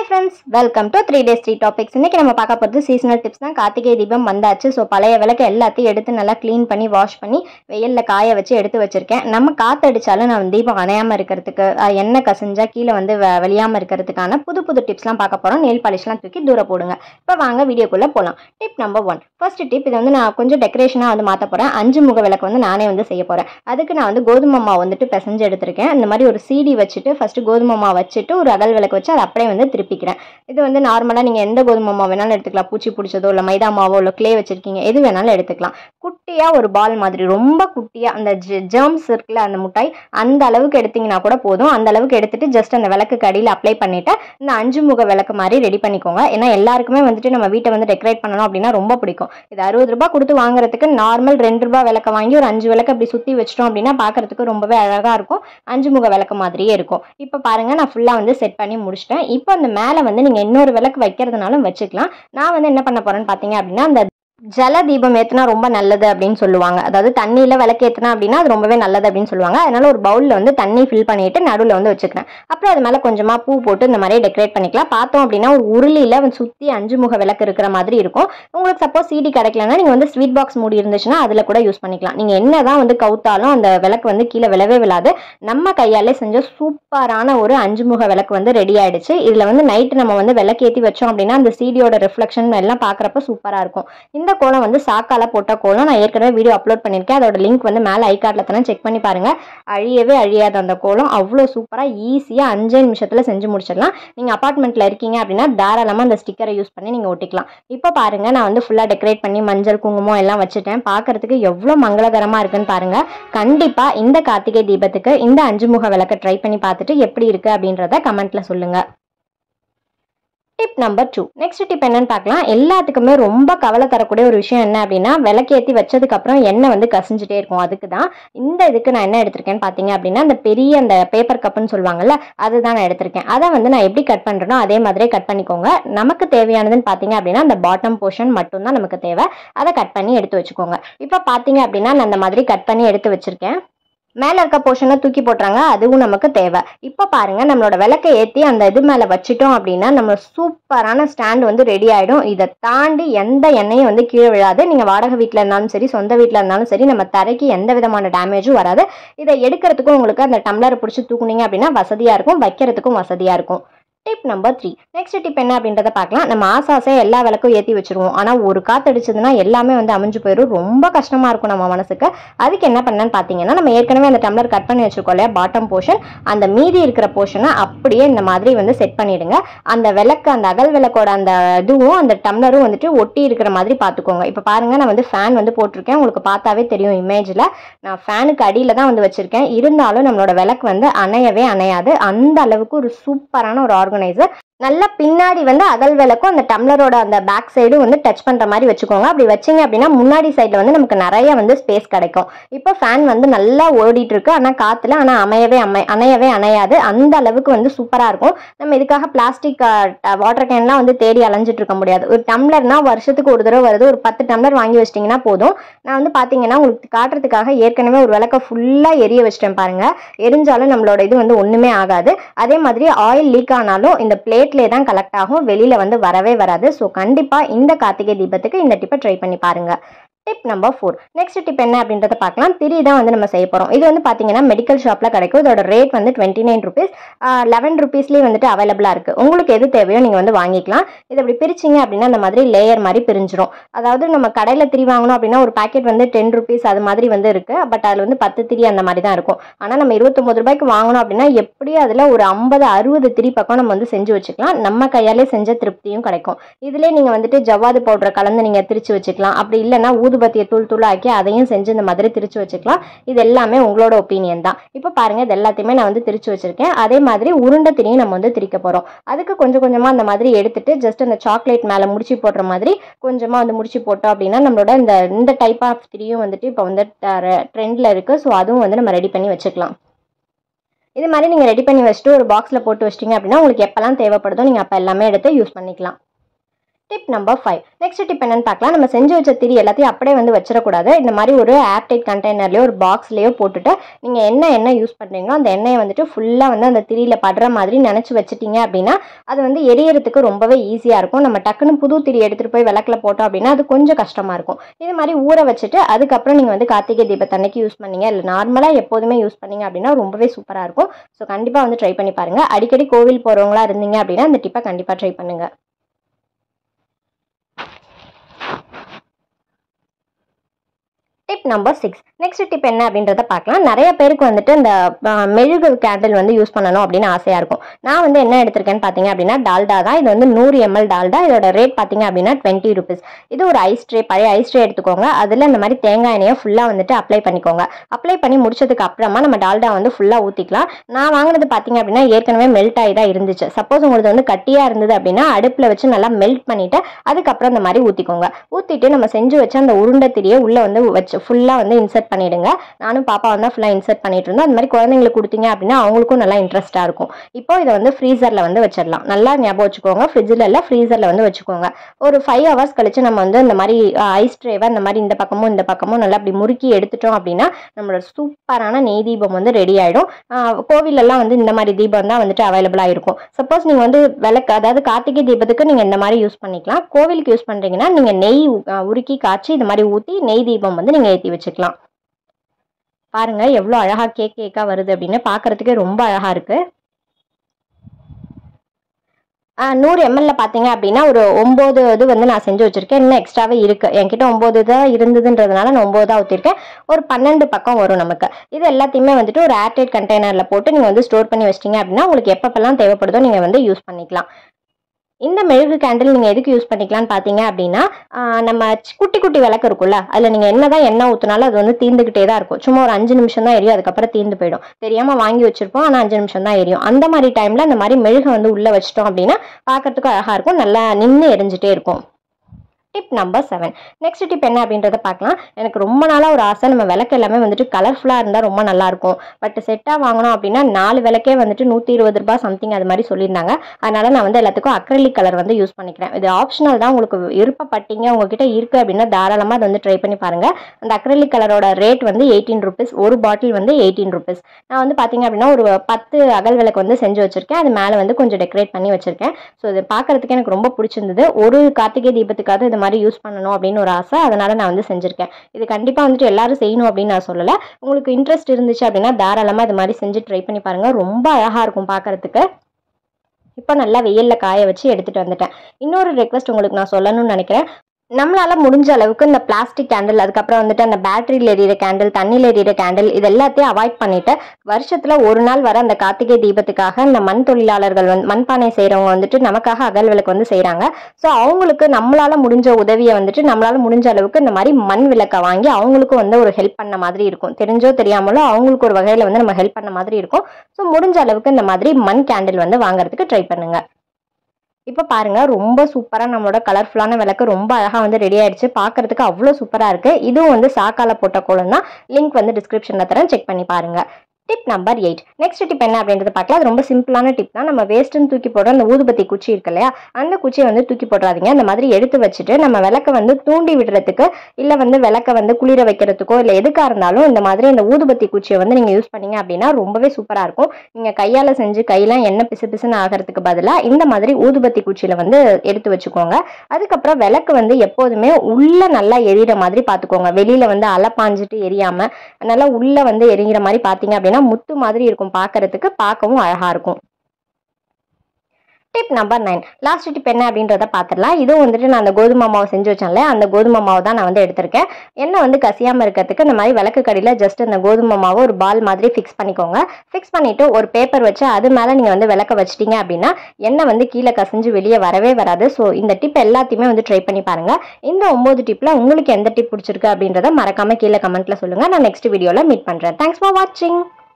friends welcome to three days three topics இன்னைக்கு நம்ம பார்க்க போகிறது சீசனல் டிப்ஸ் தான் கார்த்திகை தீபம் வந்தாச்சு ஸோ பழைய விளக்கு எல்லாத்தையும் எடுத்து நல்லா க்ளீன் பண்ணி வாஷ் பண்ணி வெயிலில் காய வச்சு எடுத்து வச்சிருக்கேன் நம்ம காத்தடிச்சாலும் நான் தீபம் அணையாமல் இருக்கிறதுக்கு அஹ், எண்ணெய் கசிஞ்சா கீழே வந்து வெ- வெளியாம இருக்கிறதுக்கான புது புது டிப்ஸ்லாம் பார்க்க போகிறோம் நெயில் பாலிஷ்லாம் தூக்கி தூர போடுங்க இப்போ வாங்க வீடியோக்குள்ளே போகலாம் tip number one first tip இது வந்து நான் கொஞ்சம் டெக்கரேஷனாக வந்து மாற்ற போகிறேன் அஞ்சு முக விளக்கு வந்து நானே வந்து செய்ய போகிறேன் அதுக்கு நான் வந்து கோதுமை மாவு வந்துட்டு பிசைஞ்சு எடுத்திருக்கேன் இந்த மாதிரி ஒரு சீடி வச்சுட்டு ஃபர்ஸ்ட் கோதுமை மாவு வச்சுட்டு ஒரு அகல் விளக்கு வச்சு அதை அப்படியே வந்து திருப்பிக்கிறேன் இது வந்து நார்மலாக நீங்கள் எந்த கோதுமை மாவு வேணாலும் எடுத்துக்கலாம் பூச்சி பிடிச்சதோ இல்லை மைதா மாவோ இல்லை க்ளே வச்சிருக்கீங்க எது வேணாலும் எடுத்துக்கலாம் குட்டியாக ஒரு பால் மாதிரி ரொம்ப குட்டியாக அந்த ஜெர்ம்ஸ் இருக்குல்ல அந்த முட்டாய் அந்த அளவுக்கு எடுத்தீங்கன்னா கூட போதும் அந்த அளவுக்கு எடுத்துட்டு ஜஸ்ட் அந்த விளக்குக்கு அடியில் அப்ளை பண்ணிட்டு இந்த அஞ்சு முக விளக்கு மாதிரி ரெடி பண்ணிக்கோங்க ஏன்னா எல்லாருக்குமே வந்துட்டு நம்ம வீட்டை வந்து டெக்கரேட் பண்ணணும் அப்படின்னா ரொம்ப பிடிக்கும் இது அறுபது ரூபாய் கொடுத்து வாங்குறதுக்கு நார்மல் ரெண்டு ரூபாய் விளக்க வாங்கி ஒரு அஞ்சு விளக்கு அப்படி சுற்றி வச்சிட்டோம் அப்படின்னா பார்க்கறதுக்கு ரொம்பவே அழகாக இருக்கும் அஞ்சு முக விளக்கு மாதிரியே இருக்கும் இப்போ பாருங்க நான் ஃபுல்லாக வந்து செட் பண்ணி முடிச்சிட்டேன் இப்போ அந்த மேலே வந்து நீங்கள் இன்னொரு விளக்கு வைக்கிறதுனாலும் வச்சுக்கலாம் நான் வந்து என்ன பண்ண போறேன்னு பார்த்தீங்க அப்படின்னா அந்த ஜல தீபம் ஏற்றினா ரொம்ப நல்லது அப்படின்னு சொல்லுவாங்க அதாவது தண்ணியில் விளக்கு ஏற்றினா அப்படின்னா அது ரொம்பவே நல்லது அப்படின்னு சொல்லுவாங்க அதனால ஒரு பவுலில் வந்து தண்ணி ஃபில் பண்ணிட்டு நடுவில் வந்து வச்சுக்கிறேன் அப்புறம் அது மேலே கொஞ்சமாக பூ போட்டு இந்த மாதிரி டெக்கரேட் பண்ணிக்கலாம் பார்த்தோம் அப்படின்னா ஒரு உருளியில் வந்து சுற்றி அஞ்சு முக விளக்கு இருக்கிற மாதிரி இருக்கும் உங்களுக்கு சப்போஸ் சிடி கிடைக்கலன்னா நீங்கள் வந்து ஸ்வீட் பாக்ஸ் மூடி இருந்துச்சுன்னா அதில் கூட யூஸ் பண்ணிக்கலாம் நீங்கள் என்ன தான் வந்து கவுத்தாலும் அந்த விளக்கு வந்து கீழே விழவே விழாது நம்ம கையாலே செஞ்ச சூப்பரான ஒரு அஞ்சு முக விளக்கு வந்து ரெடி ஆயிடுச்சு இதில் வந்து நைட்டு நம்ம வந்து விளக்கு ஏற்றி வச்சோம் அப்படின்னா அந்த சீடியோட ரிஃப்ளெக்ஷன் எல்லாம் பார்க்குறப்ப சூப்பராக இருக்கும் இந்த கோலம் வந்து சாக்கால போட்ட கோலம் நான் ஏற்கனவே வீடியோ அப்லோட் பண்ணியிருக்கேன் அதோட லிங்க் வந்து மேலே ஐ கார்டில் தானே செக் பண்ணி பாருங்க அழியவே அழியாத அந்த கோலம் அவ்வளோ சூப்பராக ஈஸியாக அஞ்சே நிமிஷத்தில் செஞ்சு முடிச்சிடலாம் நீங்கள் அப்பார்ட்மெண்ட்டில் இருக்கீங்க அப்படின்னா தாராளமாக அந்த ஸ்டிக்கரை யூஸ் பண்ணி நீங்கள் ஒட்டிக்கலாம் இப்போ பாருங்க நான் வந்து ஃபுல்லாக டெக்கரேட் பண்ணி மஞ்சள் குங்குமம் எல்லாம் வச்சுட்டேன் பார்க்கறதுக்கு எவ்வளோ மங்களகரமாக இருக்குன்னு பாருங்க கண்டிப்பாக இந்த கார்த்திகை தீபத்துக்கு இந்த அஞ்சு முக விளக்கை ட்ரை பண்ணி பார்த்துட்டு எப்படி இருக்கு அப்படின்றத கமெண்ட்ல சொல்லுங்க tip number two next tip என்னன்னு பார்க்கலாம் எல்லாத்துக்குமே ரொம்ப கவலை தரக்கூடிய ஒரு விஷயம் என்ன அப்படின்னா விளக்கேற்றி வச்சதுக்கு அப்புறம் எண்ணெய் வந்து கசிஞ்சுட்டே இருக்கும் அதுக்கு தான் இந்த இதுக்கு நான் என்ன எடுத்திருக்கேன்னு பார்த்தீங்க அப்படின்னா அந்த பெரிய அந்த பேப்பர் கப்புன்னு சொல்லுவாங்கல்ல அதுதான் நான் எடுத்திருக்கேன் அதை வந்து நான் எப்படி கட் பண்ணுறேனோ அதே மாதிரியே கட் பண்ணிக்கோங்க நமக்கு தேவையானதுன்னு பார்த்தீங்க அப்படின்னா அந்த பாட்டம் போர்ஷன் மட்டும்தான் நமக்கு தேவை அதை கட் பண்ணி எடுத்து வச்சுக்கோங்க இப்போ பார்த்தீங்க அப்படின்னா நான் அந்த மாதிரி கட் பண்ணி எடுத்து வச்சிருக்கேன் மேலே இருக்க போர்ஷனை தூக்கி போட்டுறாங்க அதுவும் நமக்கு தேவை இப்போ பாருங்க நம்மளோட விளக்கை ஏற்றி அந்த இது மேலே வச்சிட்டோம் அப்படின்னா நம்ம சூப்பரான ஸ்டாண்ட் வந்து ரெடி ஆகிடும் இதை தாண்டி எந்த எண்ணெயும் வந்து கீழே விழாது நீங்கள் வாடகை வீட்டில் இருந்தாலும் சரி சொந்த வீட்டில் இருந்தாலும் சரி நம்ம தரைக்கு எந்த விதமான டேமேஜும் வராது இதை எடுக்கிறதுக்கும் உங்களுக்கு அந்த டம்ளரை பிடிச்சி தூக்குனீங்க அப்படின்னா வசதியாக இருக்கும் வைக்கிறதுக்கும் வசதியாக இருக்கும் tip number three next tip என்ன அப்படின்றத பார்க்கலாம் நம்ம ஆசை ஆசையாக எல்லா விளக்கும் ஏற்றி வச்சிருவோம் ஆனால் ஒரு காத்தடிச்சதுன்னா எல்லாமே வந்து அமைஞ்சு போயிடும் ரொம்ப கஷ்டமாக இருக்கும் நம்ம மனசுக்கு அதுக்கு என்ன பண்ணேன்னு பார்த்தீங்கன்னா நம்ம ஏற்கனவே அந்த டம்ளர் கட் பண்ணி வச்சிருக்கோம் இல்லையா பாட்டம் போர்ஷன் அந்த மீதி இருக்கிற போர்ஷனை அப்படியே இந்த மாதிரி வந்து செட் பண்ணிடுங்க அந்த விளக்கு அந்த அகல் விளக்கோட அந்த இதுவும் அந்த டம்ளரும் வந்துட்டு ஒட்டி இருக்கிற மாதிரி பார்த்துக்கோங்க இப்போ பாருங்க நான் வந்து ஃபேன் வந்து போட்டிருக்கேன் உங்களுக்கு பார்த்தாவே தெரியும் இமேஜில் நான் ஃபேனுக்கு அடியில் தான் வந்து வச்சிருக்கேன் இருந்தாலும் நம்மளோட விளக்கு வந்து அணையவே அணையாது அந்த அளவுக்கு ஒரு சூப்பரான ஒரு ஆர்கனைசர் நல்லா பின்னாடி வந்து அகல் விளக்கும் அந்த டம்ளரோட அந்த பேக் சைடும் வந்து டச் பண்ற மாதிரி வச்சுக்கோங்க அப்படி வச்சீங்க அப்படின்னா முன்னாடி சைடில் வந்து நமக்கு நிறைய வந்து ஸ்பேஸ் கிடைக்கும் இப்போ ஃபேன் வந்து நல்லா ஓடிட்டு இருக்கு ஆனால் காத்துல ஆனால் அமையவே அமை அணையவே அணையாது அந்த அளவுக்கு வந்து சூப்பராக இருக்கும் நம்ம இதுக்காக பிளாஸ்டிக் வாட்டர் கேன்லாம் வந்து தேடி அலைஞ்சிட்டு இருக்க முடியாது ஒரு டம்ளர்னா வருஷத்துக்கு ஒரு தடவை வருது ஒரு பத்து டம்ளர் வாங்கி வச்சிட்டிங்கன்னா போதும் நான் வந்து பார்த்தீங்கன்னா உங்களுக்கு காட்டுறதுக்காக ஏற்கனவே ஒரு விளக்க ஃபுல்லாக எரிய வச்சிட்டேன் பாருங்க எரிஞ்சாலும் நம்மளோட இது வந்து ஒன்றுமே ஆகாது அதே மாதிரி ஆயில் லீக் ஆனாலும் இந்த பிளேட்லேயே தான் கலெக்ட் ஆகும் வெளியில் வந்து வரவே வராது ஸோ கண்டிப்பாக இந்த கார்த்திகை தீபத்துக்கு இந்த டிப்பை ட்ரை பண்ணி பாருங்க tip number four next tip என்ன அப்படின்றத பார்க்கலாம் திரி தான் வந்து நம்ம செய்ய போகிறோம் இது வந்து பார்த்தீங்கன்னா மெடிக்கல் ஷாப்பில் கிடைக்கும் இதோட ரேட் வந்து டுவெண்ட்டி நைன் ருபீஸ் லெவன் ருபீஸ்லேயே வந்துட்டு அவைலபிளாக இருக்குது உங்களுக்கு எது தேவையோ நீங்கள் வந்து வாங்கிக்கலாம் இது அப்படி பிரிச்சிங்க அப்படின்னா அந்த மாதிரி லேயர் மாதிரி பிரிஞ்சிரும் அதாவது நம்ம கடையில் திரி வாங்கணும் அப்படின்னா ஒரு பாக்கெட் வந்து டென் ருபீஸ் அது மாதிரி வந்து இருக்குது பட் அதில் வந்து பத்து திரி அந்த மாதிரி தான் இருக்கும் ஆனால் நம்ம இருபத்தொம்பது ரூபாய்க்கு வாங்கணும் அப்படின்னா எப்படியும் அதில் ஒரு ஐம்பது அறுபது திரி பக்கம் நம்ம வந்து செஞ்சு வச்சுக்கலாம் நம்ம கையாலே செஞ்ச திருப்தியும் கிடைக்கும் இதிலே நீங்கள் வந்துட்டு ஜவ்வாது பவுடரை கலந்து நீங்கள் திரிச்சு வச்சுக்கலாம் அப்படி இல்லைன்னா ஊதுபத்தியை தூள் தூளாக்கி அதையும் செஞ்சு இந்த மாதிரி திரிச்சு வச்சுக்கலாம் இது எல்லாமே உங்களோட ஒப்பீனியன் தான் இப்போ பாருங்க இது எல்லாத்தையுமே நான் வந்து திரிச்சு வச்சிருக்கேன் அதே மாதிரி உருண்டை திரியும் நம்ம வந்து திரிக்க போகிறோம் அதுக்கு கொஞ்சம் கொஞ்சமாக அந்த மாதிரி எடுத்துட்டு ஜஸ்ட் அந்த சாக்லேட் மேலே முடிச்சு போடுற மாதிரி கொஞ்சமாக வந்து முடிச்சு போட்டோம் அப்படின்னா நம்மளோட இந்த இந்த டைப் ஆஃப் திரியும் வந்துட்டு இப்போ வந்து ட்ரெண்டில் இருக்குது ஸோ அதுவும் வந்து நம்ம ரெடி பண்ணி வச்சுக்கலாம் இது மாதிரி நீங்கள் ரெடி பண்ணி வச்சுட்டு ஒரு பாக்ஸில் போட்டு வச்சிட்டிங்க அப்படின்னா உங்களுக்கு எப்போல்லாம் தேவைப்படுதோ நீங்கள் அப்போ எல்லாமே எடுத்து யூஸ் பண்ணிக்கலாம் tip number five next tip என்னன்னு பார்க்கலாம் நம்ம செஞ்சு வச்ச திரி எல்லாத்தையும் அப்படியே வந்து வச்சிடக்கூடாது இந்த மாதிரி ஒரு ஏர்டைட் கண்டெய்னர்லையோ ஒரு பாக்ஸ்லேயோ போட்டுட்டு நீங்கள் என்ன எண்ணெய் யூஸ் பண்ணுறீங்களோ அந்த எண்ணெயை வந்துட்டு ஃபுல்லாக வந்து அந்த திரியில் படுற மாதிரி நினச்சி வச்சிட்டீங்க அப்படின்னா அது வந்து எரியறதுக்கு ரொம்பவே ஈஸியாக இருக்கும் நம்ம டக்குன்னு புது திரி எடுத்துகிட்டு போய் விளக்கில் போட்டோம் அப்படின்னா அது கொஞ்சம் கஷ்டமாக இருக்கும் இது மாதிரி ஊற வச்சுட்டு அதுக்கப்புறம் நீங்கள் வந்து கார்த்திகை தீபத்தன்னைக்கு யூஸ் பண்ணீங்க இல்லை நார்மலாக எப்போதுமே யூஸ் பண்ணீங்க அப்படின்னா ரொம்பவே சூப்பராக இருக்கும் ஸோ கண்டிப்பாக வந்து ட்ரை பண்ணி பாருங்கள் அடிக்கடி கோவில் போகிறவங்களா இருந்தீங்க அப்படின்னா இந்த டிப்பை கண்டிப்பாக ட்ரை பண்ணுங்கள் tip number six next tip என்ன அப்படின்றத பார்க்கலாம் நிறைய பேருக்கு வந்துட்டு இந்த அஹ், மெழுகு கேண்டில் வந்து யூஸ் பண்ணணும் அப்படின்னு ஆசையாக இருக்கும் நான் வந்து என்ன எடுத்திருக்கேன்னு பார்த்தீங்க அப்படின்னா டால்டா தான் இது வந்து நூறு எம்எல் டால்டா இதோட ரேட் பார்த்தீங்க அப்படின்னா டுவெண்ட்டி ருபீஸ் இது ஒரு ஐஸ் ட்ரே பழைய ஐஸ் ட்ரே எடுத்துக்கோங்க அதில் இந்த மாதிரி தேங்காய் எண்ணெயை ஃபுல்லாக வந்துட்டு அப்ளை பண்ணிக்கோங்க அப்ளை பண்ணி முடிச்சதுக்கு அப்புறமா நம்ம டால்டா வந்து ஃபுல்லாக ஊற்றிக்கலாம் நான் வாங்கினது பார்த்தீங்க அப்படின்னா ஏற்கனவே மெல்ட் ஆகி தான் இருந்துச்சு சப்போஸ் உங்களுக்கு வந்து கட்டியாக இருந்தது அப்படின்னா அடுப்பில் வச்சு நல்லா மெல்ட் பண்ணிவிட்டு அதுக்கப்புறம் இந்த மாதிரி ஊற்றிக்கோங்க ஊற்றிட்டு நம்ம செஞ்சு வச்ச அந்த உருண்டை திரியை உள்ளே வந்து வச்சு ஃபுல்லாக வந்து இன்சர்ட் பண்ணிடுங்க நானும் பாப்பா வந்து ஃபுல்லாக இன்சர்ட் பண்ணிட்டு இருந்தோம் அந்த மாதிரி குழந்தைங்களுக்கு கொடுத்தீங்க அப்படின்னா அவங்களுக்கும் நல்லா இன்ட்ரெஸ்ட்டாக இருக்கும் இப்போ இதை வந்து ஃப்ரீசரில் வந்து வச்சிடலாம் நல்லா ஞாபகம் வச்சுக்கோங்க ஃப்ரிட்ஜில் இல்லை ஃப்ரீசரில் வந்து வச்சுக்கோங்க ஒரு ஃபைவ் ஹவர்ஸ் கழிச்சு நம்ம வந்து இந்த மாதிரி ஐஸ் ட்ரேவை இந்த மாதிரி இந்த பக்கமும் இந்த பக்கமும் நல்லா அப்படி முறுக்கி எடுத்துட்டோம் அப்படின்னா நம்மளோட சூப்பரான நெய் தீபம் வந்து ரெடி ஆகிடும் கோவிலெல்லாம் வந்து இந்த மாதிரி தீபம் தான் வந்துட்டு அவைலபிளாக இருக்கும் சப்போஸ் நீங்கள் வந்து விளக்கு அதாவது கார்த்திகை தீபத்துக்கு நீங்கள் இந்த மாதிரி யூஸ் பண்ணிக்கலாம் கோவிலுக்கு யூஸ் பண்ணுறீங்கன்னா நீங்கள் நெய் அஹ், உருக்கி காய்ச்சி இந்த மாதிரி ஊற்றி நெய் தீபம் வந்து நீங்கள் ஏற்றி வச்சுக்கலாம் பாருங்க எவ்வளோ அழகா கேக் கேக்கா வருது அப்படின்னு பார்க்கறதுக்கே ரொம்ப அழகா இருக்கு ஆ, நூறு எம்எல்ல பார்த்தீங்க அப்படின்னா ஒரு ஒம்பது இது வந்து நான் செஞ்சு வச்சிருக்கேன் இன்னும் எக்ஸ்ட்ராவே இருக்கு என்கிட்ட ஒம்பது தான் இருந்ததுன்றதுனால நான் ஒம்பது தான் ஊற்றிருக்கேன் ஒரு பன்னெண்டு பக்கம் வரும் நமக்கு இது எல்லாத்தையுமே வந்துட்டு ஒரு ஏர்டைட் கண்டெய்னரில் போட்டு நீங்கள் வந்து ஸ்டோர் பண்ணி வச்சிட்டீங்க அப்படின்னா உங்களுக்கு எப்பப்பெல்லாம் தேவைப்படுதோ நீங்கள் வந்து யூஸ் பண்ணிக்கலாம் இந்த மெழுகு கேண்டில் நீங்கள் எதுக்கு யூஸ் பண்ணிக்கலாம்னு பார்த்தீங்க அப்படின்னா ஆ, நம்ம சி- குட்டி குட்டி விளக்கு இருக்குல்ல அதில் நீங்கள் என்ன தான் எண்ணெய் ஊற்றினாலும் அது வந்து தீர்ந்துக்கிட்டே தான் இருக்கும் சும்மா ஒரு அஞ்சு நிமிஷம் தான் எரியும் அதுக்கப்புறம் தீர்ந்து போயிடும் தெரியாமல் வாங்கி வச்சிருப்போம் ஆனால் அஞ்சு நிமிஷம் தான் எரியும் அந்த மாதிரி டைமில் இந்த மாதிரி மெழுகை வந்து உள்ளே வச்சிட்டோம் அப்படின்னா பார்க்கறதுக்கும் அழகாக இருக்கும் நல்லா நின்று எரிஞ்சிட்டே இருக்கும் tip number seven next tip என்ன அப்படின்றத பார்க்கலாம் எனக்கு ரொம்ப நாளாக ஒரு ஆசை நம்ம விளக்கு எல்லாமே வந்துட்டு கலர்ஃபுல்லாக இருந்தால் ரொம்ப நல்லா இருக்கும் பட் செட்டாக வாங்கணும் அப்படின்னா நாலு விளக்கே வந்துட்டு நூற்றி இருபது ரூபாய் சம்திங் அது மாதிரி சொல்லியிருந்தாங்க அதனால நான் வந்து எல்லாத்துக்கும் அக்ரலிக் கலர் வந்து யூஸ் பண்ணிக்கிறேன் இது ஆப்ஷனல் தான் உங்களுக்கு விருப்பப்பட்டீங்க உங்ககிட்ட இருக்கு அப்படின்னா தாராளமாக அதை வந்து ட்ரை பண்ணி பாருங்க அந்த அக்ரலிக் கலரோட ரேட் வந்து எயிட்டீன் ருபீஸ் ஒரு பாட்டில் வந்து எயிட்டீன் ருபீஸ் நான் வந்து பார்த்தீங்க அப்படின்னா ஒரு பத்து அகல் விளக்கு வந்து செஞ்சு வச்சிருக்கேன் அது மேலே வந்து கொஞ்சம் டெக்கரேட் பண்ணி வச்சிருக்கேன் ஸோ இது பார்க்கறதுக்கு எனக்கு ரொம்ப பிடிச்சிருந்தது ஒரு கார்த்திகை தீபத்துக்காவது இது மாதிரி யூஸ் பண்ணணும் அப்படின்னு ஒரு ஆசை அதனால நான் வந்து செஞ்சிருக்கேன் இது கண்டிப்பாக வந்துட்டு எல்லாரும் செய்யணும் அப்படின்னு நான் சொல்லலை உங்களுக்கு இன்ட்ரெஸ்ட் இருந்துச்சு அப்படின்னா தாராளமாக இது மாதிரி செஞ்சு ட்ரை பண்ணி பாருங்க ரொம்ப அழகாக இருக்கும் பார்க்கறதுக்கு இப்போ நல்லா வெயிலில் காய வச்சு எடுத்துகிட்டு வந்துட்டேன் இன்னொரு ரெக்வஸ்ட் உங்களுக்கு நான் சொல்லணும்னு நினைக்கிறேன் நம்மளால முடிஞ்ச அளவுக்கு இந்த பிளாஸ்டிக் கேண்டில் அதுக்கப்புறம் வந்துட்டு அந்த பேட்டரியில் எரியிற கேண்டில் தண்ணியில் எரியிற கேண்டில் இது எல்லாத்தையும் அவாய்ட் பண்ணிட்டு வருஷத்துல ஒரு நாள் வர அந்த கார்த்திகை தீபத்துக்காக இந்த மண் தொழிலாளர்கள் வந்து மண்பானை செய்கிறவங்க வந்துட்டு நமக்காக அகல் விளக்கு வந்து செய்கிறாங்க ஸோ அவங்களுக்கு நம்மளால முடிஞ்ச உதவியை வந்துட்டு நம்மளால முடிஞ்ச அளவுக்கு இந்த மாதிரி மண் விளக்கை வாங்கி அவங்களுக்கும் வந்து ஒரு ஹெல்ப் பண்ண மாதிரி இருக்கும் தெரிஞ்சோ தெரியாமலோ அவங்களுக்கு ஒரு வகையில் வந்து நம்ம ஹெல்ப் பண்ண மாதிரி இருக்கும் ஸோ முடிஞ்ச அளவுக்கு இந்த மாதிரி மண் கேண்டில் வந்து வாங்குறதுக்கு ட்ரை பண்ணுங்க இப்போ பாருங்க ரொம்ப சூப்பராக நம்மளோட கலர்ஃபுல்லான விளக்கு ரொம்ப அழகாக வந்து ரெடி ஆயிடுச்சு பார்க்கறதுக்கு அவ்வளோ சூப்பராக இருக்கு இதுவும் வந்து சாக்கால போட்ட கோலம் தான் லிங்க் வந்து டிஸ்கிரிப்ஷனில் தரேன் செக் பண்ணி பாருங்க tip number eight next tip என்ன அப்படின்றத பார்க்கலாம் அது ரொம்ப சிம்பிளான டிப் தான் நம்ம வேஸ்ட்டுன்னு தூக்கி போடுற அந்த ஊதுபத்தி குச்சி இருக்கு இல்லையா அந்த குச்சியை வந்து தூக்கி போடுறாதீங்க அந்த மாதிரி எடுத்து வச்சுட்டு நம்ம விளக்க வந்து தூண்டி விடுறதுக்கு இல்லை வந்து விளக்க வந்து குளிர வைக்கிறதுக்கோ இல்லை எதுக்காக இருந்தாலும் இந்த மாதிரி இந்த ஊதுபத்தி குச்சியை வந்து நீங்கள் யூஸ் பண்ணீங்க அப்படின்னா ரொம்பவே சூப்பராக இருக்கும் நீங்கள் கையால் செஞ்சு கையெல்லாம் எண்ணெய் பிசு பிசுன்னு ஆகிறதுக்கு பதிலாக இந்த மாதிரி ஊதுபத்தி குச்சியில் வந்து எடுத்து வச்சுக்கோங்க அதுக்கப்புறம் விளக்கு வந்து எப்போதுமே உள்ள நல்லா எரியிற மாதிரி பார்த்துக்கோங்க வெளியில வந்து அலை பாஞ்சிட்டு எரியாம நல்லா உள்ள வந்து எரியிற மாதிரி பார்த்தீங்க அப்படின்னா முத்து மாதிரி இருக்கும் பார்க்கறதுக்கு பார்க்கவும் அழகா இருக்கும் tip number nine last tip என்ன அப்படின்றத பார்த்துடலாம் இதுவும் வந்துட்டு நான் அந்த கோதுமை மாவு செஞ்சு வச்சேன்ல அந்த கோதுமை மாவு தான் நான் வந்து எடுத்திருக்கேன் எண்ணெய் வந்து கசியாமல் இருக்கிறதுக்கு இந்த மாதிரி விளக்கு கடியில் ஜஸ்ட் அந்த கோதுமை மாவு ஒரு பால் மாதிரி ஃபிக்ஸ் பண்ணிக்கோங்க ஃபிக்ஸ் பண்ணிட்டு ஒரு பேப்பர் வச்சு அது மேலே நீங்கள் வந்து விளக்க வச்சிட்டீங்க அப்படின்னா எண்ணெய் வந்து கீழே கசிஞ்சு வெளியே வரவே வராது ஸோ இந்த டிப் எல்லாத்தையுமே வந்து ட்ரை பண்ணி பாருங்க இந்த ஒன்பது டிப்ல உங்களுக்கு எந்த டிப் பிடிச்சிருக்கு அப்படின்றத மறக்காம கீழே கமெண்ட்ல சொல்லுங்க நான் நெக்ஸ்ட் வீடியோல மீட் பண்றேன் தேங்க்ஸ் ஃபார் வாட்சிங்